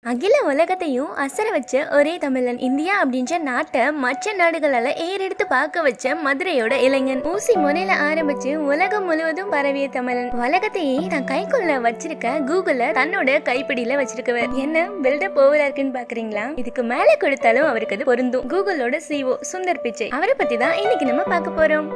அகில உலகத்தையும் அசர வச்ச ஒரே தமிழன் இந்தியா அப்படின்ற நாட்டை மற்ற நாடுகளால ஏறெடுத்து பார்க்க வச்ச மதுரையோட இளைஞன் ஊசி முனையில ஆரம்பிச்சு உலகம் முழுவதும் பரவிய தமிழன் உலகத்தையே தான் கைக்குள்ள வச்சிருக்க கூகுள தன்னோட கைப்பிடியில வச்சிருக்கவர் என்ன பில்டப் ஓவரா இருக்குன்னு பாக்குறீங்களா இதுக்கு மேல கொடுத்தாலும் அவருக்கு அது பொருந்தும் கூகுளோட சிஓ சுந்தர் பிச்சை அவரை பத்தி தான் இன்னைக்கு நம்ம பார்க்க போறோம்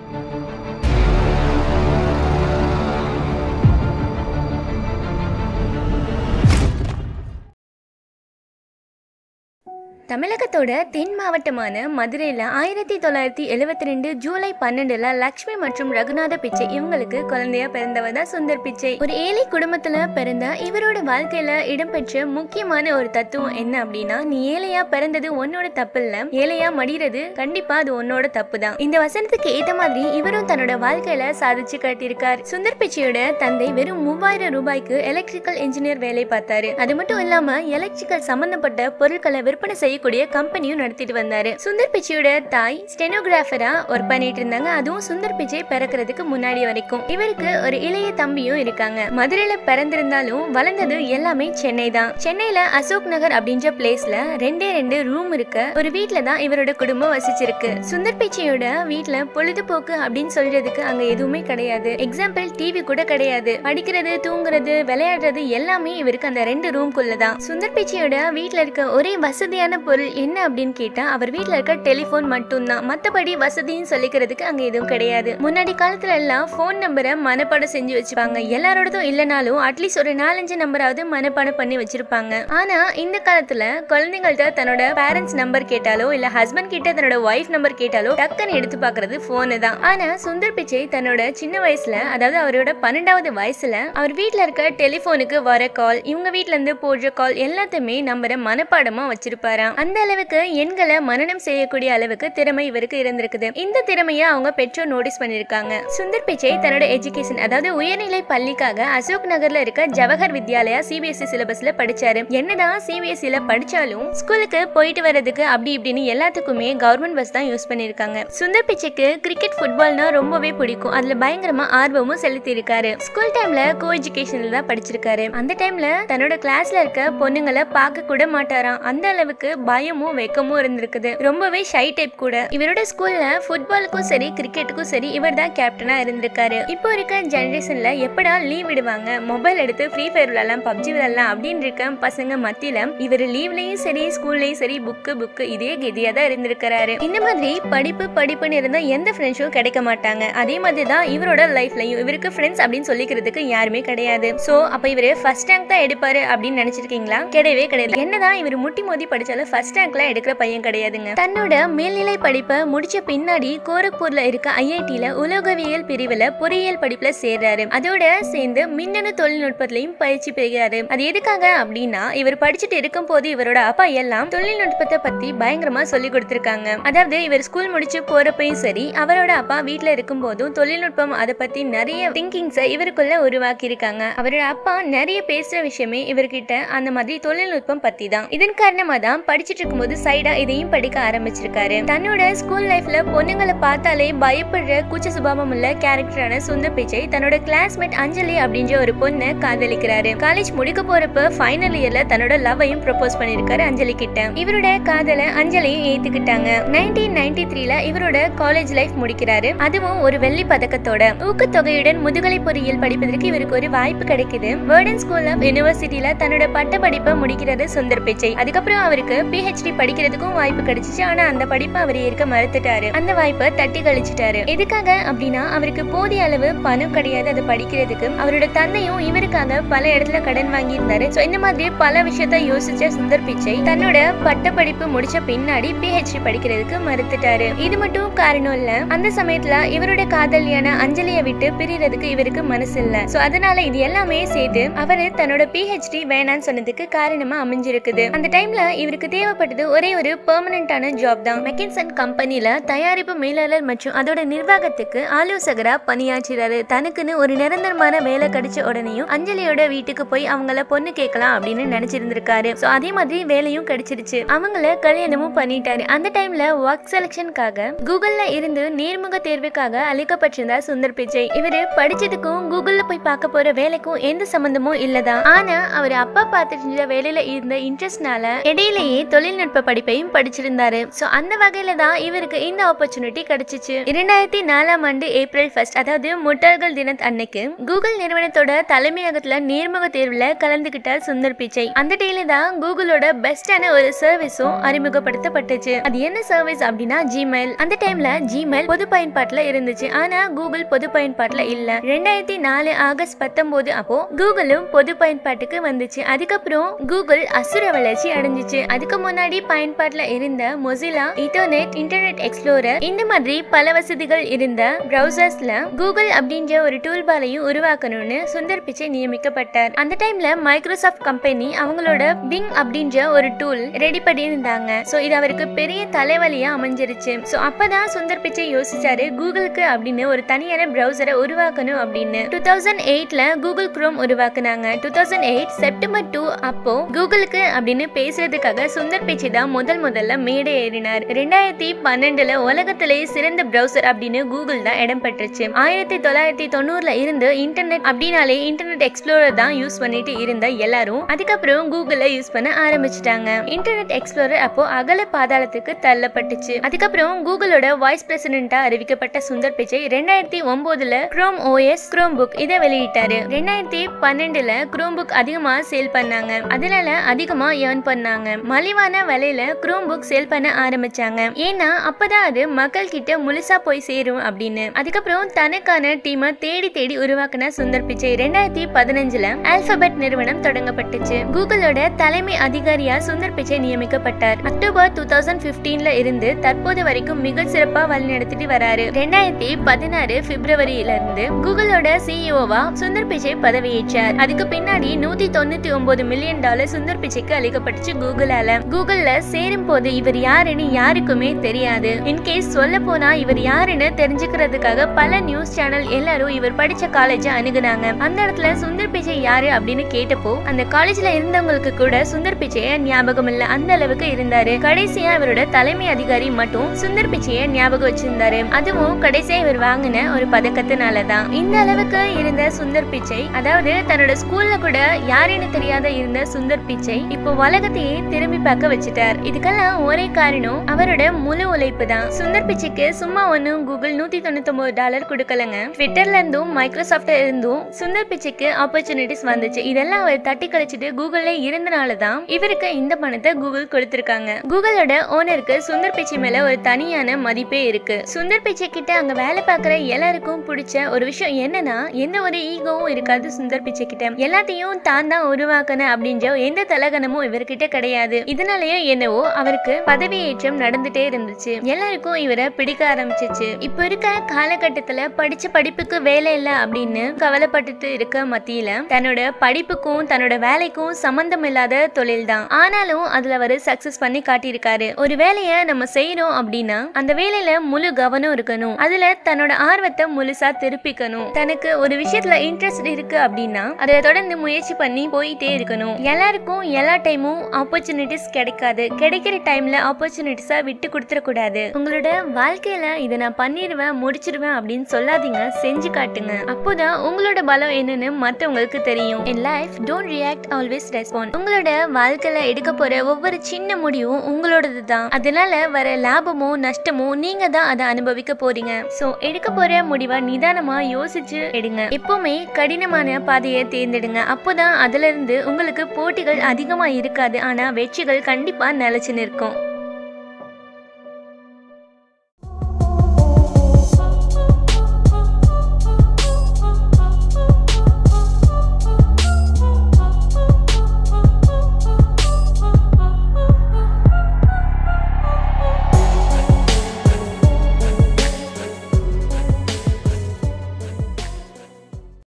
தமிழகத்தோட தென் மாவட்டமான மதுரையில் ஆயிரத்தி தொள்ளாயிரத்தி எழுவத்தி ரெண்டு ஜூலை பன்னெண்டுல லக்ஷ்மி மற்றும் ரகுநாத பிச்சை இவங்களுக்கு குழந்தையா பிறந்தவர் தான் சுந்தர் பிச்சை ஒரு ஏழை குடும்பத்துல பிறந்த இவரோட வாழ்க்கையில இடம்பெற்ற முக்கியமான ஒரு தத்துவம் என்ன அப்படின்னா நீ ஏழையா பிறந்தது உன்னோட தப்பு இல்ல ஏழையா மடிறது கண்டிப்பா அது உன்னோட தப்பு தான் இந்த வசனத்துக்கு ஏத்த மாதிரி இவரும் தன்னோட வாழ்க்கையில சாதிச்சு காட்டியிருக்கார் சுந்தர் பிச்சையோட தந்தை வெறும் மூவாயிரம் ரூபாய்க்கு எலக்ட்ரிக்கல் இன்ஜினியர் வேலை பார்த்தாரு அது மட்டும் இல்லாம எலக்ட்ரிக்கல் சம்பந்தப்பட்ட பொருட்களை விற்பனை செய்யக்கூடிய கம்பெனியும் நடத்திட்டு வந்தாரு சுந்தர் பிச்சையோட தாய் ஸ்டெனோகிராஃபரா ஒர்க் பண்ணிட்டு இருந்தாங்க அதுவும் சுந்தர் பிச்சை பிறக்கிறதுக்கு முன்னாடி வரைக்கும் இவருக்கு ஒரு இளைய தம்பியும் இருக்காங்க மதுரையில பிறந்திருந்தாலும் வளர்ந்தது எல்லாமே சென்னை தான் சென்னையில அசோக் நகர் அப்படின்ற பிளேஸ்ல ரெண்டே ரெண்டு ரூம் இருக்க ஒரு வீட்ல தான் இவரோட குடும்பம் வசிச்சிருக்கு சுந்தர் பிச்சையோட வீட்ல பொழுதுபோக்கு அப்படின்னு சொல்றதுக்கு அங்க எதுவுமே கிடையாது எக்ஸாம்பிள் டிவி கூட கிடையாது படிக்கிறது தூங்குறது விளையாடுறது எல்லாமே இவருக்கு அந்த ரெண்டு ரூம்குள்ள தான் சுந்தர் பிச்சையோட வீட்ல இருக்க ஒரே வசதியான பொருள் என்ன அப்படின்னு கேட்டா அவர் வீட்ல இருக்க டெலிபோன் மட்டும்தான் மத்தபடி வசதின்னு சொல்லிக்கிறதுக்கு அங்க எதுவும் கிடையாது முன்னாடி காலத்துல எல்லாம் போன் நம்பரை மனப்பாடம் செஞ்சு வச்சுப்பாங்க எல்லாரோடதும் இல்லைனாலும் அட்லீஸ்ட் ஒரு நாலஞ்சு நம்பராவது மனப்பாடம் பண்ணி வச்சிருப்பாங்க ஆனா இந்த காலத்துல குழந்தைங்கள்ட்ட தன்னோட பேரண்ட்ஸ் நம்பர் கேட்டாலோ இல்ல ஹஸ்பண்ட் கிட்ட தன்னோட ஒய்ஃப் நம்பர் கேட்டாலோ டக்குன்னு எடுத்து பாக்குறது போனு தான் ஆனா சுந்தர் பிச்சை தன்னோட சின்ன வயசுல அதாவது அவரோட பன்னெண்டாவது வயசுல அவர் வீட்ல இருக்க டெலிபோனுக்கு வர கால் இவங்க வீட்ல இருந்து போடுற கால் எல்லாத்தையுமே நம்பரை மனப்பாடமா வச்சிருப்பாராம் அந்த அளவுக்கு எண்களை மனனம் செய்யக்கூடிய அளவுக்கு திறமை இவருக்கு இருந்திருக்குது இந்த திறமையை அவங்க பெற்றோர் நோட்டீஸ் பண்ணிருக்காங்க சுந்தர் பிச்சை தன்னோட எஜுகேஷன் அதாவது உயர்நிலை பள்ளிக்காக அசோக் நகர்ல இருக்க ஜவஹர் வித்யாலயா சிபிஎஸ்இ சிலபஸ்ல படிச்சாரு என்னதான் சிபிஎஸ்இல படிச்சாலும் ஸ்கூலுக்கு போயிட்டு வர்றதுக்கு அப்படி இப்படின்னு எல்லாத்துக்குமே கவர்மெண்ட் பஸ் தான் யூஸ் பண்ணிருக்காங்க சுந்தர் பிச்சைக்கு கிரிக்கெட் ஃபுட்பால்னா ரொம்பவே பிடிக்கும் அதுல பயங்கரமா ஆர்வமும் செலுத்தி இருக்காரு ஸ்கூல் டைம்ல கோ எஜுகேஷன்ல தான் படிச்சிருக்காரு அந்த டைம்ல தன்னோட கிளாஸ்ல இருக்க பொண்ணுங்களை பார்க்க கூட மாட்டாராம் அந்த அளவுக்கு பயமும் வெக்கமும் இருந்திருக்குது ரொம்பவே ஷை டைப் கூட இவரோட ஸ்கூல்ல ஃபுட்பாலுக்கும் சரி கிரிக்கெட்டுக்கும் சரி இவர் தான் கேப்டனா இருந்திருக்காரு இப்போ இருக்க ஜெனரேஷன்ல எப்படா லீவ் விடுவாங்க மொபைல் எடுத்து ஃப்ரீ ஃபயர் விளையாடலாம் பப்ஜி விளையாடலாம் அப்படின்னு இருக்க பசங்க மத்தியில இவர் லீவ்லயும் சரி ஸ்கூல்லயும் சரி புக்கு புக்கு இதே கெதியா தான் இருந்திருக்கிறாரு இந்த மாதிரி படிப்பு படிப்புன்னு இருந்தா எந்த ஃப்ரெண்ட்ஸும் கிடைக்க மாட்டாங்க அதே மாதிரி தான் இவரோட லைஃப்லயும் இவருக்கு ஃப்ரெண்ட்ஸ் அப்படின்னு சொல்லிக்கிறதுக்கு யாருமே கிடையாது சோ அப்ப இவரு ஃபர்ஸ்ட் ரேங்க் தான் எடுப்பாரு அப்படின்னு நினைச்சிருக்கீங்களா கிடையவே கிடையாது என்னதான் இவர் முட்டி மோதி படிச்சாலும் ஃபர்ஸ்ட் ரேங்க்ல எடுக்கிற பையன் கிடையாதுங்க தன்னோட மேல்நிலை படிப்பை முடிச்ச பின்னாடி கோரக்பூர்ல இருக்க ஐஐடில உலோகவியல் பிரிவுல பொறியியல் படிப்புல சேர்றாரு அதோட சேர்ந்து மின்னணு தொழில்நுட்பத்திலையும் பயிற்சி பெறுகிறாரு அது எதுக்காக அப்படின்னா இவர் படிச்சுட்டு இருக்கும் போது இவரோட அப்பா எல்லாம் தொழில்நுட்பத்தை பத்தி பயங்கரமா சொல்லி கொடுத்திருக்காங்க அதாவது இவர் ஸ்கூல் முடிச்சு போறப்பையும் சரி அவரோட அப்பா வீட்ல இருக்கும் போதும் தொழில்நுட்பம் அதை பத்தி நிறைய திங்கிங்ஸை இவருக்குள்ள உருவாக்கி இருக்காங்க அவரோட அப்பா நிறைய பேசுற விஷயமே இவர்கிட்ட அந்த மாதிரி தொழில்நுட்பம் பத்தி தான் இதன் காரணமா தான் படிச்சுட்டு இருக்கும்போது சைடா இதையும் படிக்க ஆரம்பிச்சிருக்காரு தன்னோட ஸ்கூல் லைஃப்ல பொண்ணுங்களை பார்த்தாலே பயப்படுற கூச்ச சுபாவம் உள்ள கேரக்டரான சுந்தர் பிச்சை தன்னோட கிளாஸ்மேட் அஞ்சலி அப்படின்ற ஒரு பொண்ணை காதலிக்கிறாரு காலேஜ் முடிக்க போறப்ப ஃபைனல் இயர்ல தன்னோட லவ்வையும் ப்ரப்போஸ் பண்ணிருக்காரு அஞ்சலி கிட்ட இவரோட காதலை அஞ்சலியும் ஏத்துக்கிட்டாங்க நைன்டீன் நைன்டி த்ரீல இவரோட காலேஜ் லைஃப் முடிக்கிறாரு அதுவும் ஒரு வெள்ளி பதக்கத்தோட ஊக்கத்தொகையுடன் முதுகலை பொறியியல் படிப்பதற்கு இவருக்கு ஒரு வாய்ப்பு கிடைக்குது வேர்டன் ஸ்கூல் ஆஃப் யூனிவர்சிட்டியில தன்னோட பட்ட படிப்பை முடிக்கிறது சுந்தர் பிச்சை அதுக்கப்புறம் அவருக்கு பிஹெச்டி படிக்கிறதுக்கும் வாய்ப்பு கிடைச்சிச்சு ஆனா அந்த படிப்பை அவர் ஏற்க மறுத்துட்டாரு அந்த வாய்ப்பை தட்டி கழிச்சிட்டாரு எதுக்காக அப்படின்னா அவருக்கு போதிய அளவு பணம் கிடையாது அதை படிக்கிறதுக்கு அவரோட தந்தையும் இவருக்காக பல இடத்துல கடன் வாங்கியிருந்தாரு சோ இந்த மாதிரி பல விஷயத்த யோசிச்ச சுந்தர் பிச்சை தன்னோட பட்ட படிப்பு முடிச்ச பின்னாடி பிஹெச்டி படிக்கிறதுக்கு மறுத்துட்டாரு இது மட்டும் காரணம் இல்ல அந்த சமயத்துல இவரோட காதலியான அஞ்சலியை விட்டு பிரியறதுக்கு இவருக்கு மனசு இல்ல சோ அதனால இது எல்லாமே சேர்த்து அவரு தன்னோட பிஹெச்டி வேணான்னு சொன்னதுக்கு காரணமா அமைஞ்சிருக்குது அந்த டைம்ல இவருக்கு தேவை தேவைப்பட்டது ஒரே ஒரு பெர்மனண்டான ஜாப் தான் மெக்கின்சன் கம்பெனில தயாரிப்பு மேலாளர் மற்றும் அதோட நிர்வாகத்துக்கு ஆலோசகரா பணியாற்றுறாரு தனக்குன்னு ஒரு நிரந்தரமான வேலை கிடைச்ச உடனேயும் அஞ்சலியோட வீட்டுக்கு போய் அவங்கள பொண்ணு கேட்கலாம் அப்படின்னு நினைச்சிருந்திருக்காரு சோ அதே மாதிரி வேலையும் கிடைச்சிருச்சு அவங்கள கல்யாணமும் பண்ணிட்டாரு அந்த டைம்ல ஒர்க் செலெக்ஷனுக்காக கூகுள்ல இருந்து நேர்முக தேர்வுக்காக அழைக்கப்பட்டிருந்தார் சுந்தர் பிச்சை இவரு படிச்சதுக்கும் கூகுள்ல போய் பார்க்க போற வேலைக்கும் எந்த சம்பந்தமும் இல்லதான் ஆனா அவர் அப்பா பார்த்துட்டு இருந்த வேலையில இருந்த இன்ட்ரெஸ்ட்னால இடையிலேயே தொழில்நுட்ப படிப்பையும் படிச்சிருந்தாரு சோ அந்த வகையில தான் இவருக்கு இந்த ஆப்பர்ச்சுனிட்டி கிடைச்சிச்சு இரண்டாயிரத்தி நாலாம் ஆண்டு ஏப்ரல் ஃபர்ஸ்ட் அதாவது முட்டாள்கள் தின அன்னைக்கு கூகுள் நிறுவனத்தோட தலைமையகத்துல நேர்முக தேர்வுல கலந்துகிட்டார் சுந்தர் பிச்சை அந்த டேல தான் கூகுளோட பெஸ்டான ஒரு சர்வீஸும் அறிமுகப்படுத்தப்பட்டுச்சு அது என்ன சர்வீஸ் அப்படின்னா ஜிமெயில் அந்த டைம்ல ஜிமெயில் பொது பயன்பாட்டுல இருந்துச்சு ஆனா கூகுள் பொது பயன்பாட்டுல இல்ல ரெண்டாயிரத்தி நாலு ஆகஸ்ட் பத்தொன்பது அப்போ கூகுளும் பொது பயன்பாட்டுக்கு வந்துச்சு அதுக்கப்புறம் கூகுள் அசுர வளர்ச்சி அடைஞ்சிச்சு அதுக்கு முன்னாடி பயன்பாட்டுல இருந்த மொசிலா இன்டர்நெட் இன்டர்நெட் எக்ஸ்ப்ளோரர் இந்த மாதிரி பல வசதிகள் இருந்த பிரவுசர்ஸ்ல கூகுள் அப்படின்ற ஒரு டூல் பாரையும் உருவாக்கணும்னு சுந்தர் பிச்சை நியமிக்கப்பட்டார் அந்த டைம்ல மைக்ரோசாஃப்ட் கம்பெனி அவங்களோட பிங் அப்படின்ற ஒரு டூல் ரெடி பண்ணியிருந்தாங்க சோ இது அவருக்கு பெரிய தலைவலியா அமைஞ்சிருச்சு சோ அப்பதான் சுந்தர் பிச்சை யோசிச்சாரு கூகுளுக்கு அப்படின்னு ஒரு தனியான பிரவுசரை உருவாக்கணும் அப்படின்னு டூ தௌசண்ட் எயிட்ல கூகுள் குரோம் உருவாக்குனாங்க two thousand eight September two அப்போ கூகுளுக்கு அப்படின்னு பேசுறதுக்காக சுந்தர் பிச்சை தான் முதல் முதல்ல மேடை ஏறினார் ரெண்டாயிரத்தி பன்னெண்டுல உலகத்திலேயே சிறந்த பிரவுசர் அப்படின்னு கூகுள் தான் இடம் பெற்றுச்சு ஆயிரத்தி தொள்ளாயிரத்தி தொண்ணூறுல இருந்து இன்டர்நெட் அப்படின்னாலே இன்டர்நெட் எக்ஸ்ப்ளோரர் தான் யூஸ் பண்ணிட்டு இருந்த எல்லாரும் அதுக்கப்புறம் கூகுள யூஸ் பண்ண ஆரம்பிச்சிட்டாங்க இன்டர்நெட் எக்ஸ்ப்ளோரர் அப்போ அகல பாதாளத்துக்கு தள்ளப்பட்டுச்சு அதுக்கப்புறம் கூகுளோட வைஸ் பிரசிடென்டா அறிவிக்கப்பட்ட சுந்தர் பிச்சை ரெண்டாயிரத்தி ஒன்பதுல குரோம் ஓஎஸ் குரோம் புக் இதை வெளியிட்டாரு ரெண்டாயிரத்தி பன்னெண்டுல குரோம் புக் அதிகமா சேல் பண்ணாங்க அதனால அதிகமா ஏர்ன் பண்ணாங்க மலிவான விலையில குரோம் புக் சேல் பண்ண ஆரம்பிச்சாங்க ஏன்னா அப்பதான் அது மக்கள் கிட்ட முழுசா போய் சேரும் அப்படின்னு அதுக்கப்புறம் தனக்கான டீமை தேடி தேடி உருவாக்குன சுந்தர் பிச்சை ரெண்டாயிரத்தி பதினஞ்சுல ஆல்பபெட் நிறுவனம் தொடங்கப்பட்டுச்சு கூகுளோட தலைமை அதிகாரியா சுந்தர் பிச்சை நியமிக்கப்பட்டார் அக்டோபர் டூ தௌசண்ட் பிப்டீன்ல இருந்து தற்போது வரைக்கும் மிக சிறப்பா வழிநடத்திட்டு வராரு ரெண்டாயிரத்தி பதினாறு பிப்ரவரியில இருந்து கூகுளோட சிஇஓவா சுந்தர் பிச்சை பதவியேற்றார் அதுக்கு பின்னாடி நூத்தி தொண்ணூத்தி ஒன்பது மில்லியன் டாலர் சுந்தர் பிச்சைக்கு அளிக்கப்பட்டுச்சு கூகுளால கூகுள்ல சேரும் போது இவர் யாருன்னு யாருக்குமே தெரியாது இன்கேஸ் சொல்ல போனா இவர் யாருன்னு தெரிஞ்சுக்கிறதுக்காக பல நியூஸ் சேனல் எல்லாரும் இவர் படிச்ச காலேஜ் அணுகுனாங்க அந்த இடத்துல சுந்தர் பிச்சை யாரு அப்படின்னு கேட்டப்போ அந்த காலேஜ்ல இருந்தவங்களுக்கு கூட சுந்தர் பிச்சைய ஞாபகம் இல்ல அந்த அளவுக்கு இருந்தாரு கடைசியா இவரோட தலைமை அதிகாரி மட்டும் சுந்தர் பிச்சைய ஞாபகம் வச்சிருந்தாரு அதுவும் கடைசியா இவர் வாங்கின ஒரு பதக்கத்தினாலதான் இந்த அளவுக்கு இருந்த சுந்தர் பிச்சை அதாவது தன்னோட ஸ்கூல்ல கூட யாருன்னு தெரியாத இருந்த சுந்தர் பிச்சை இப்போ உலகத்தையே திரும்பி பார்க்க வச்சுட்டார் இதுக்கெல்லாம் ஒரே காரணம் அவரோட முழு உழைப்பு தான் சுந்தர் பிச்சைக்கு சும்மா ஒன்னும் கூகுள் நூத்தி தொண்ணூத்தி ஒன்பது டாலர் கொடுக்கலங்க ட்விட்டர்ல இருந்தும் மைக்ரோசாஃப்ட்ல இருந்தும் சுந்தர் பிச்சைக்கு ஆப்பர்ச்சுனிட்டிஸ் வந்துச்சு இதெல்லாம் அவர் தட்டி கழிச்சிட்டு கூகுள்ல இருந்தனால தான் இவருக்கு இந்த பணத்தை கூகுள் கொடுத்திருக்காங்க கூகுளோட ஓனருக்கு சுந்தர் பிச்சை மேல ஒரு தனியான மதிப்பே இருக்கு சுந்தர் பிச்சை கிட்ட அங்க வேலை பார்க்குற எல்லாருக்கும் பிடிச்ச ஒரு விஷயம் என்னன்னா எந்த ஒரு ஈகோவும் இருக்காது சுந்தர் பிச்சை கிட்ட எல்லாத்தையும் தான் தான் உருவாக்கணும் அப்படின்ற எந்த தலகணமும் இவர்கிட்ட கிடையாது இதனாலயே என்னவோ அவருக்கு பதவியேற்றம் நடந்துட்டே இருந்துச்சு எல்லாருக்கும் இவரை பிடிக்க ஆரம்பிச்சிச்சு இப்ப இருக்க காலகட்டத்துல படிச்ச படிப்புக்கு வேலை இல்ல அப்படின்னு கவலைப்பட்டுட்டு இருக்க மத்தியில தன்னோட படிப்புக்கும் தன்னோட வேலைக்கும் சம்பந்தம் இல்லாத தொழில் தான் ஆனாலும் அதுல அவர் சக்சஸ் பண்ணி காட்டியிருக்காரு ஒரு வேலையை நம்ம செய்யறோம் அப்படின்னா அந்த வேலையில முழு கவனம் இருக்கணும் அதுல தன்னோட ஆர்வத்தை முழுசா திருப்பிக்கணும் தனக்கு ஒரு விஷயத்துல இன்ட்ரெஸ்ட் இருக்கு அப்படின்னா அதை தொடர்ந்து முயற்சி பண்ணி போயிட்டே இருக்கணும் எல்லாருக்கும் எல்லா டைமும் ஆப்பர்ச்சுனிட்டிஸ் கிடைக்காது கிடைக்கிற டைம்ல ஆப்பர்ச்சுனிட்டிஸா விட்டு கொடுத்துடக்கூடாது உங்களோட வாழ்க்கையில இதை நான் பண்ணிடுவேன் முடிச்சிடுவேன் அப்படின்னு சொல்லாதீங்க செஞ்சு காட்டுங்க அப்போதான் உங்களோட பலம் என்னன்னு மத்தவங்களுக்கு தெரியும் in life don't react always respond உங்களோட வாழ்க்கையில எடுக்க போற ஒவ்வொரு சின்ன முடிவும் உங்களோடது தான் அதனால வர லாபமோ நஷ்டமோ நீங்க தான் அதை அனுபவிக்க போறீங்க சோ எடுக்க போற முடிவை நிதானமா யோசிச்சு எடுங்க எப்பவுமே கடினமான பாதையை தேர்ந்தெடுங்க அப்போதான் அதுல இருந்து உங்களுக்கு போட்டிகள் அதிகமா இருக்காது ஆனா வெற்றிகள் கண்டிப்பா நிலைச்சு நிற்கும்